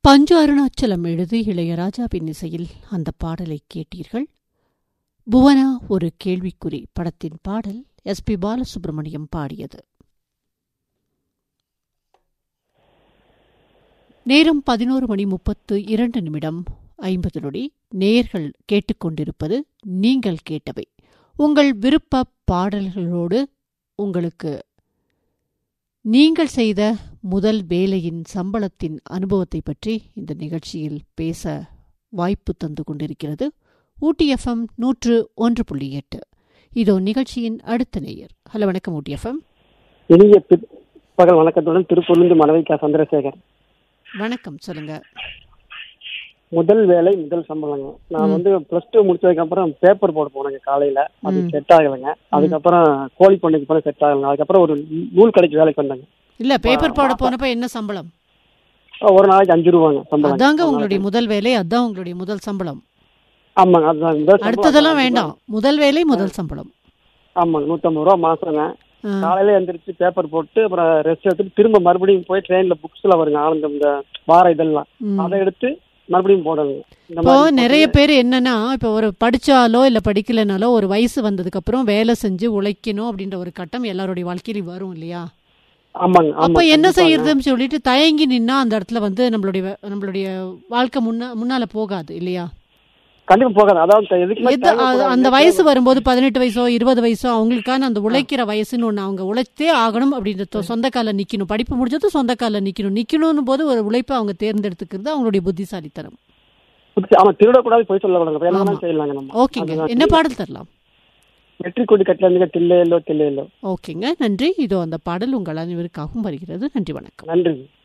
பஞ்சு அருணாச்சலம் எழுதி இளையராஜாவின் இசையில் அந்த பாடலை கேட்டீர்கள் புவனா ஒரு கேள்விக்குறி படத்தின் பாடல் எஸ் பி பாலசுப்ரமணியம் பாடியது நேரம் பதினோரு மணி முப்பத்து இரண்டு நிமிடம் ஐம்பது நொடி நேர்கள் கேட்டுக்கொண்டிருப்பது நீங்கள் கேட்டவை உங்கள் விருப்ப பாடல்களோடு உங்களுக்கு நீங்கள் செய்த முதல் வேலையின் சம்பளத்தின் அனுபவத்தை பற்றி இந்த நிகழ்ச்சியில் பேச வாய்ப்பு தந்து கொண்டிருக்கிறது ஊட்டி எஃப்எம் நூற்று ஒன்று புள்ளி எட்டு இதோ நிகழ்ச்சியின் அடுத்த நேயர் ஹலோ வணக்கம் ஊட்டி எஃப்எம் இனிய பிற்- பகல் வணக்கத்துடன் திருப்பொருந்து மனைவிக்கா சந்திரசேகர் வணக்கம் சொல்லுங்க முதல் வேலை முதல் சம்பளங்க நான் வந்து பிளஸ் டூ முடிச்சதுக்கு அப்புறம் பேப்பர் போட போனேங்க காலையில அது செட் ஆகலைங்க அதுக்கப்புறம் கோழி பண்ணைக்கு போன செட் ஆகலைங்க அதுக்கப்புறம் ஒரு நூல் கடைக்கு வேலைக்கு வந்தேங்க இல்ல பேப்பர் போட போனப்ப என்ன சம்பளம் ஒரு நாளைக்கு அஞ்சு ரூபாங்க சம்பளம் அதாங்க உங்களுடைய முதல் வேலை அதான் உங்களுடைய முதல் சம்பளம் ஆமாங்க அதுதான் முதல் சம்பளம் அடுத்ததெல்லாம் வேண்டாம் முதல் வேலை முதல் சம்பளம் ஆமாங்க நூத்தம்பது ரூபா மாசங்க ஆ, காலையில எந்திரிச்சு பேப்பர் போட்டு அப்புறம் ரெஸ்ட் எடுத்துட்டு திரும்ப மறுபடியும் போய் ட்ரெயின்ல புக்ஸ்ல வருங்க ஆனந்தம் இந்த வார இதெல்லாம் ம். அதை எடுத்து மறுபடியும் போடணும் இந்த இப்போ மாதிரி நிறைய பேர் என்னன்னா இப்போ ஒரு படிச்சாலோ இல்ல படிக்கலைனாலோ ஒரு வயசு வந்ததுக்கு அப்புறம் வேலை செஞ்சு உழைக்கணும் அப்படின்ற ஒரு கட்டம் எல்லாருடைய வாழ்க்கையிலும் வரும் இல்லையா ஆமாங்க அப்ப ஆமாங்க, என்ன கண்டிப்பாங்க. செய்யறதுன்னு சொல்லிட்டு தயங்கி நின்னா அந்த இடத்துல வந்து நம்மளுடைய வே- நம்மளுடைய வாழ்க்கை முன்ன முன்னால போகாது இல்லையா கண்டிப்பா போகாது அதாவது எதுக்குமே எது தேவை அ- கூடாது. அந்த வயசு வரும்போது பதினெட்டு வயசோ இருபது வயசோ அவங்களுக்கான அந்த உழைக்கிற வயசுன்னு ஒண்ணு அவங்க உழைத்தே ஆகணும் அப்படின்ற தொ- சொந்த கால நிக்கணும் படிப்பு முடிஞ்சதும் சொந்த கால நிக்கணும் நிக்கணும்னு போது ஒரு உழைப்பை அவங்க தேர்ந்தெடுத்துக்கிறது அவங்களுடைய புத்திசாலித்தனம் புதுசு- ஆமா திருடக்கூடாது போய் சொல்ல கூடாது ஆமா. வேலை செய்யலாங்க நம்ம ஓகேங்க அதுதான் என்ன பாடல் தரலாம் வெற்றி கொடி கட்டல இருந்துங்க தில்லே இல்லோ தில்லே இல்லோ ஓகேங்க நன்றி இதோ அந்த பாடல் உங்கள் அனைவருக்காகவும் வருகிறது நன்றி வணக்கம் நன்றி